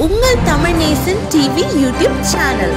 உங்கள் Tamil Nesan TV YouTube channel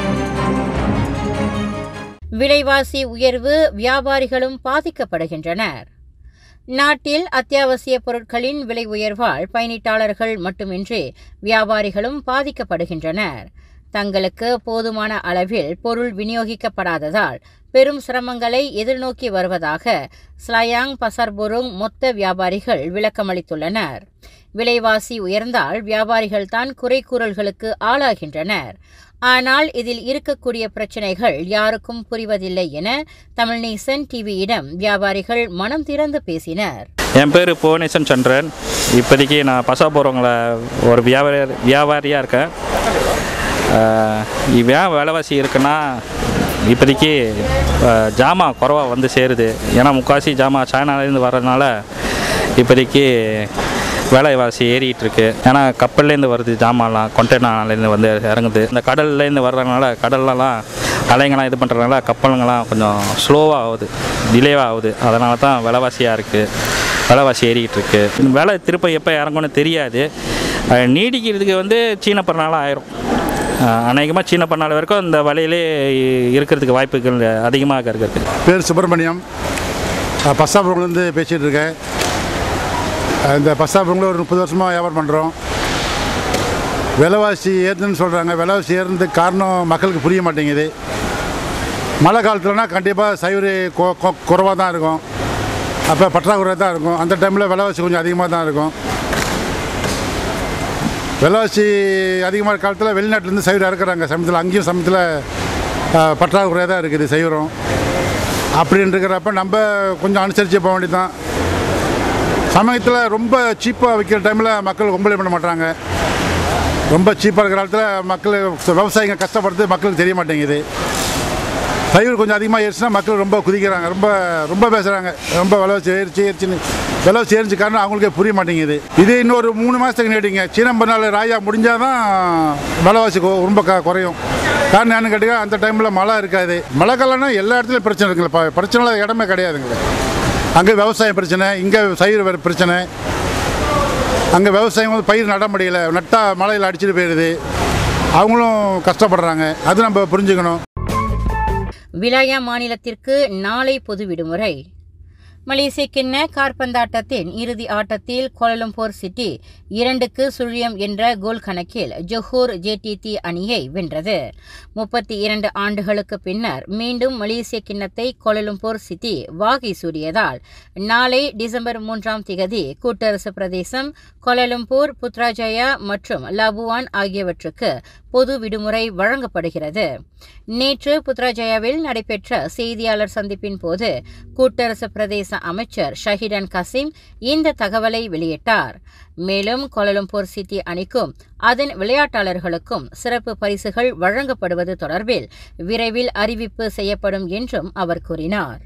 விலைவாசி உயர்வு வியாபாரிகளும் பாதிக்கப்படுகின்றனர் நாட்டில் அத்தியாவசிய பொருட்களின் விலை உயர்வால் பயணீட்டாளர்கள் மட்டுமின்றி வியாபாரிகளும் பாதிக்கப்படுகின்றனர் தங்களுக்கு போதுமான அளவில் பொருள் விநியோகிக்கப்படாததால் பெரும் சிரமங்களை எதிர்நோக்கி வருவதாக ஸ்லயாங் பசர்பொருங் மொத்த வியாபாரிகள் விளக்கமளித்துள்ளனர் விலைவாசி உயர்ந்தால் வியாபாரிகள்தான் குறை கூறல்களுக்கு ஆளாகின்றனர் ஆனால் இதில் இருக்கக்கூடிய பிரச்சனைகள் யாருக்கும் புரிவதில்லை என தமிழ்நேசன் டிவியிடம் வியாபாரிகள் மனம் திறந்து பேசினர் என் பேர் புவனேசன் சந்திரன் இப்போதைக்கு நான் பசா போகிறவங்கள ஒரு வியாபாரி வியாபாரியாக இருக்கேன் ஆஹ் இது ஏன் விலைவாசி இருக்குன்னா இப்போதைக்கு ஆஹ் ஜாமான் குறவாக வந்து சேருது ஏன்னா முக்காசி ஜாமான் சைனாலேருந்து வர்றதுனால இப்போதைக்கு விலைவாசி ஏறிட்டு இருக்கு ஏன்னா கப்பல்லேருந்து வருது ஜாமான்லாம் கொண்டெய்னர்லேருந்து வந்து இறங்குது இந்த கடல்லேருந்து வர்றதுனால கடல்லலாம் அலைங்கெல்லாம் இது பண்ணுறதுனால கப்பலுங்கெல்லாம் கொஞ்சம் ஸ்லோவாக ஆகுது டிலேவாக ஆகுது அதனால தான் விலைவாசியாக இருக்குது விலைவாசி ஏறிக்கிட்டு இருக்கு இந்த விலை திருப்ப எப்போ இறங்கும்னு தெரியாது அஹ் நீடிக்கிறதுக்கு வந்து சீன பரநாள் ஆயிரும் அநேகமாக சீன பரநாள் வரைக்கும் இந்த விலையிலே இருக்கிறதுக்கு வாய்ப்புகள் அதிகமாக இருக்குது பேர் சுப்பிரமணியம் நான் பஸ்ஸாபுரம்லேருந்து பேசிகிட்டு இருக்கேன் அஹ் இந்த பஸ்ஸாபுரங்களில் ஒரு முப்பது வருஷமாக வியாபாரம் பண்ணுறோம் விலைவாசி ஏறுதுன்னு சொல்கிறாங்க விலைவாசி ஏறுறதுக்கு காரணம் மக்களுக்கு புரிய மாட்டேங்குது மழை காலத்துலனா கண்டிப்பாக சைவரி குறைவாக தான் இருக்கும் அப்போ பற்றாக்குறை தான் இருக்கும் அந்த டைமில் விலைவாசி கொஞ்சம் அதிகமாக தான் இருக்கும் விலைவாசி அதிகமாக இருக்க காலத்தில் வெளிநாட்டிலேருந்து சைவரம் இறக்குறாங்க சமயத்தில் அங்கேயும் சமயத்தில் அஹ், பற்றாக்குறையாக தான் இருக்குது சைவரம் அப்படின்னு இருக்கிறப்ப நம்ம கொஞ்சம் அனுசரித்து போக வேண்டியதுதான் சமயத்தில் ரொம்ப சீப்பாக விற்கிற டைமில் மக்கள் கம்பளை பண்ண மாட்டாங்க ரொம்ப சீப்பாக இருக்கிற காலத்தில் மக்கள் விவசாயிங்க கஷ்டப்படுறது மக்களுக்கு தெரிய மாட்டேங்குது தயிர் கொஞ்சம் அதிகமாக ஏறிச்சுன்னா மக்கள் ரொம்ப குதிக்கிறாங்க ரொம்ப ரொம்ப பேசுகிறாங்க ரொம்ப விலைவாசி ஏறிச்சு ஏறிச்சுன்னு விலைவாசி ஏறிச்சு காரணம் அவங்களுக்கே புரிய மாட்டேங்குது இது இன்னொரு மூணு மாதத்துக்கு நீடிங்க சீனம் நாள் ராயா முடிஞ்சால் தான் விலைவாசி கொ- ரொம்ப க குறையும் காரணம் என்னன்னு கேட்டீங்கன்னா அந்த டைமில் மழை இருக்காது மழை காலம்னா எல்லா இடத்துலையும் பிரச்சனை இருக்குல்ல ப- பிரச்சனை இல்லாத இடமே கிடையாதுங்களே அங்கே விவசாய பிரச்சனை இங்கே சயிர் வேறு பிரச்சனை அங்கே விவசாயம் வந்து பயிர் நட முடியல நட்டால் மழையில் அடிச்சிட்டு போயிடுது அவங்களும் கஷ்டப்படுறாங்க அது நம்ம புரிஞ்சுக்கணும் விலாயா மாநிலத்திற்கு நாளை பொது விடுமுறை மலேசிய கிண்ண காற்பந்தாட்டத்தின் இறுதி ஆட்டத்தில் கோலலம்பூர் சிட்டி இரண்டுக்கு சுழியம் என்ற கோல் கணக்கில் ஜொஹூர் ஜேடிடி அணியை வென்றது முப்பத்தி இரண்டு ஆண்டுகளுக்கு பின்னர் மீண்டும் மலேசிய கிண்ணத்தை கோலலம்பூர் சிட்டி வாகை சூடியதால் நாளை டிசம்பர் மூன்றாம் திகதி கூட்டரசு பிரதேசம் கோலலம்பூர் புத்ராஜயா மற்றும் லபுவான் ஆகியவற்றுக்கு பொது விடுமுறை வழங்கப்படுகிறது நேற்று புத்ராஜயாவில் நடைபெற்ற செய்தியாளர் சந்திப்பின் போது கூட்டரசு பிரதேச அமைச்சர் ஷஹிடன் கசிம் இந்த தகவலை வெளியிட்டார் மேலும் கோலலம்பூர் சிட்டி அணிக்கும் அதன் விளையாட்டாளர்களுக்கும் சிறப்பு பரிசுகள் வழங்கப்படுவது தொடர்பில் விரைவில் அறிவிப்பு செய்யப்படும் என்றும் அவர் கூறினார்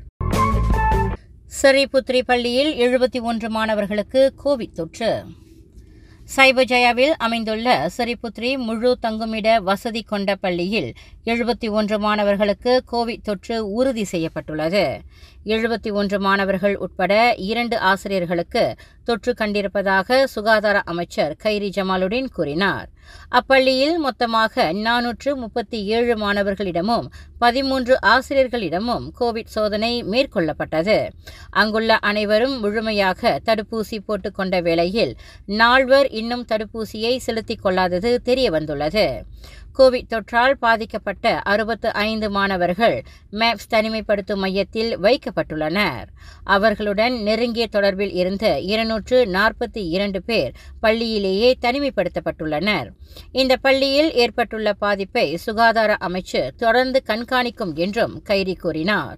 சரிபுத்ரி பள்ளியில் எழுபத்தி ஒன்று மாணவர்களுக்கு கோவிட் தொற்று சைபஜயாவில் அமைந்துள்ள சரிபுத்ரி முழு தங்குமிட வசதி கொண்ட பள்ளியில் எழுபத்தி ஒன்று மாணவர்களுக்கு கோவிட் தொற்று உறுதி செய்யப்பட்டுள்ளது எழுபத்தி ஒன்று மாணவர்கள் உட்பட இரண்டு ஆசிரியர்களுக்கு தொற்று கண்டிருப்பதாக சுகாதார அமைச்சர் கைரி ஜமாலுடன் கூறினார் அப்பள்ளியில் மொத்தமாக நானூற்று முப்பத்தி ஏழு மாணவர்களிடமும் பதிமூன்று ஆசிரியர்களிடமும் கோவிட் சோதனை மேற்கொள்ளப்பட்டது அங்குள்ள அனைவரும் முழுமையாக தடுப்பூசி போட்டுக்கொண்ட வேளையில் நால்வர் இன்னும் தடுப்பூசியை செலுத்திக் கொள்ளாதது தெரியவந்துள்ளது கோவிட் தொற்றால் பாதிக்கப்பட்ட அறுபத்து ஐந்து மாணவர்கள் மேப்ஸ் தனிமைப்படுத்தும் மையத்தில் வைக்கப்பட்டுள்ளனர் அவர்களுடன் நெருங்கிய தொடர்பில் இருந்த இருநூற்று நாற்பத்தி இரண்டு பேர் பள்ளியிலேயே தனிமைப்படுத்தப்பட்டுள்ளனர் இந்த பள்ளியில் ஏற்பட்டுள்ள பாதிப்பை சுகாதார அமைச்சு தொடர்ந்து கண்காணிக்கும் என்றும் கைரி கூறினார்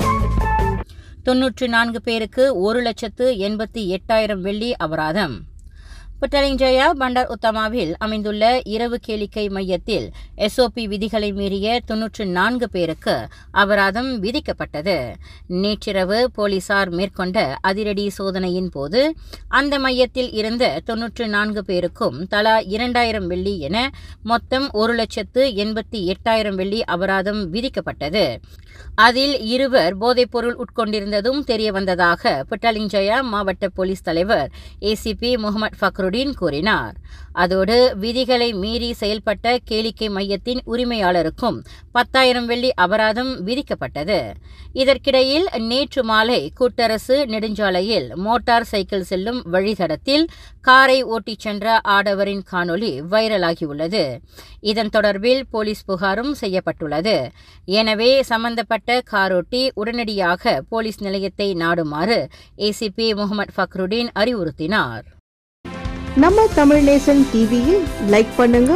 தொன்னூற்று நான்கு பேருக்கு ஒரு லட்சத்து எண்பத்தி எட்டாயிரம் வெள்ளி அபராதம் புட்டலிஞ்சயா பண்டார் உத்தமாவில் அமைந்துள்ள இரவு கேளிக்கை மையத்தில் எஸ்ஓபி விதிகளை மீறிய தொன்னூற்று நான்கு பேருக்கு அபராதம் விதிக்கப்பட்டது நேற்றிரவு போலீசார் மேற்கொண்ட அதிரடி சோதனையின் போது அந்த மையத்தில் இருந்த தொன்னூற்று நான்கு பேருக்கும் தலா இரண்டாயிரம் வெள்ளி என மொத்தம் ஒரு லட்சத்து எண்பத்தி எட்டாயிரம் வெள்ளி அபராதம் விதிக்கப்பட்டது அதில் இருவர் போதைப்பொருள் உட்கொண்டிருந்ததும் தெரியவந்ததாக புட்டலிஞ்சயா மாவட்ட போலீஸ் தலைவர் ஏசிபி முகமது ஃபக்ருடன் ஃபக்ருடீன் கூறினார் அதோடு விதிகளை மீறி செயல்பட்ட கேளிக்கை மையத்தின் உரிமையாளருக்கும் பத்தாயிரம் வெள்ளி அபராதம் விதிக்கப்பட்டது இதற்கிடையில் நேற்று மாலை கூட்டரசு நெடுஞ்சாலையில் மோட்டார் சைக்கிள் செல்லும் வழித்தடத்தில் காரை ஓட்டிச் சென்ற ஆடவரின் காணொலி வைரலாகியுள்ளது இதன் தொடர்பில் போலீஸ் புகாரும் செய்யப்பட்டுள்ளது எனவே சம்பந்தப்பட்ட காரோட்டி உடனடியாக போலீஸ் நிலையத்தை நாடுமாறு ஏசிபி முகமது ஃபக்ருடீன் அறிவுறுத்தினார் நம்ம தமிழ் நேசன் டிவியை லைக் பண்ணுங்க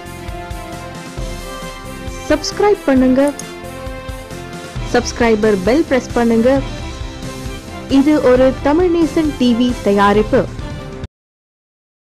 சப்ஸ்கிரைப் பண்ணுங்க சப்ஸ்கிரைபர் பெல் பிரஸ் பண்ணுங்க இது ஒரு தமிழ் நேசன் டிவி தயாரிப்பு